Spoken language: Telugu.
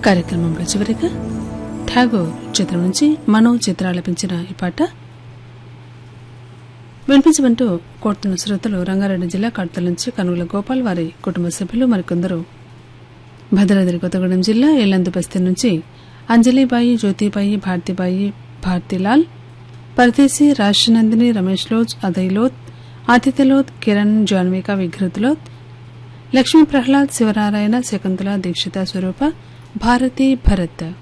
కార్యక్రమంలో చివరిగా ఠాగోర్ చిత్రం నుంచి మనో చిత్రాలపించిన ఈ పాట వినిపించమంటూ కోరుతున్న శ్రోతలు రంగారెడ్డి జిల్లా కడతల నుంచి కనుగుల గోపాల్ వారి కుటుంబ సభ్యులు మరికొందరు భద్రాద్రి కొత్తగూడెం జిల్లా ఎల్లందు బస్తీ నుంచి అంజలిబాయి జ్యోతిబాయి భారతిబాయి భారతిలాల్ పరదేశీ రాశనందిని రమేష్ లోజ్ అదయ్లోత్ ఆతిథ్యలోత్ కిరణ్ జాన్విక విఘృతిలోత్ లక్ష్మీ ప్రహ్లాద్ శివనారాయణ శకుంతల దీక్షిత స్వరూప భారతి భరత్